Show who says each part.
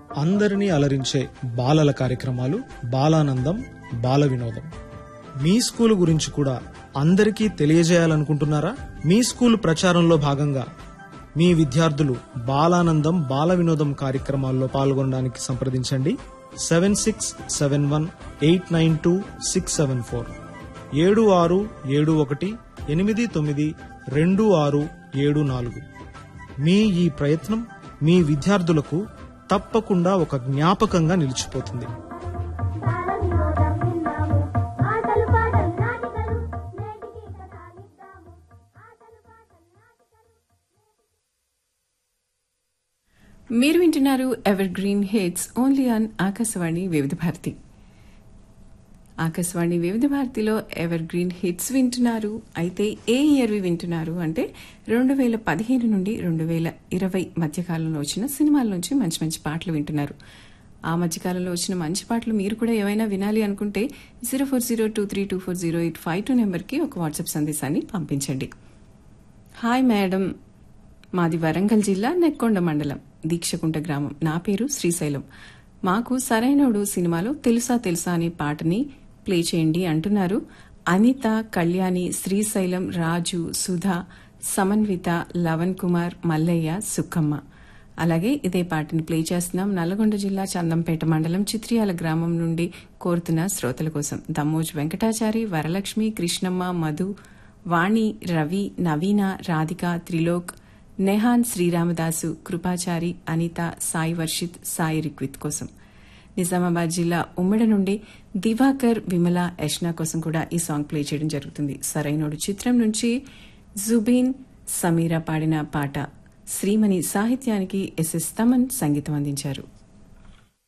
Speaker 1: అందరినీ అలరించే బాలల కార్యక్రమాలు బాలానందం బాల వినోదం మీ స్కూల్ గురించి కూడా అందరికీ తెలియజేయాలనుకుంటున్నారా మీ స్కూల్ ప్రచారంలో భాగంగా మీ విద్యార్థులు బాలానందం బాల వినోదం కార్యక్రమాల్లో పాల్గొనడానికి సంప్రదించండి seven six seven one eight nine two six seven four ఏడు ఆరు ఏడు ఒకటి ఎనిమిది తొమ్మిది రెండు ఆరు ఏడు నాలుగు మీ ఈ ప్రయత్నం మీ విద్యార్థులకు తప్పకుండా ఒక జ్ఞాపకంగా నిలిచిపోతుంది
Speaker 2: బాలవినోదం విన్నాము ఆటలు పాటలు నాటికలు నేటికి కథ విద్దాము ఆటలు పాటలు నాటికలు
Speaker 3: మీరు వింటున్నారు evergreen hits only on Akashvani Vividh Bharati Akashvani వివిధ భారతిలో ఎవర్ గ్రీన్ హిట్స్ వింటున్నారు అయితే ఏ ఇయర్వి వింటున్నారు అంటే రెండు వేల పదిహేను నుండి రెండు వేల ఇరవై మధ్యకాలంలో వచ్చిన సినిమాల నుంచి మంచి మంచి పాటలు వింటున్నారు ఆ మధ్యకాలంలో వచ్చిన మంచి పాటలు మీరు కూడా ఏవైనా వినాలి అనుకుంటే zero four zero two three two four zero eight five two నెంబర్కి ఒక వాట్సాప్ సందేశాన్ని పంపించండి హాయ్ మేడం మాది వరంగల్ జిల్లా నెక్కొండ మండలం దీక్షకుంట గ్రామం నా పేరు శ్రీశైలం మాకు సరైనోడు సినిమాలో తెలుసా తెలుసా అనే పాటని ప్లే చేయండి అంటున్నారు అనిత కళ్యాణి శ్రీశైలం రాజు సుధా సమన్విత లవన్ కుమార్ మల్లయ్య సుక్కమ్మ అలాగే ఇదే పాటని ప్లే చేస్తున్నాం నల్లగొండ జిల్లా చందంపేట మండలం చిత్రియాల గ్రామం నుండి కోరుతున్న శ్రోతల కోసం దమ్మోజ్ వెంకటాచారి వరలక్ష్మి కృష్ణమ్మ మధు వాణి రవి నవీన రాధిక త్రిలోక్ నెహాన్ శ్రీరామదాసు కృపాచారి అనిత సాయి వర్షిత్ సాయి రిక్విత్ కోసం నిజామాబాద్ జిల్లా ఉమ్మడి నుండి దివాకర్ విమల యష్నా కోసం కూడా ఈ సాంగ్ ప్లే చేయడం జరుగుతుంది సరైనోడు చిత్రం నుంచి జుబీన్ సమీరా పాడిన పాట శ్రీమణి సాహిత్యానికి ఎస్ఎస్ తమన్ సంగీతం అందించారు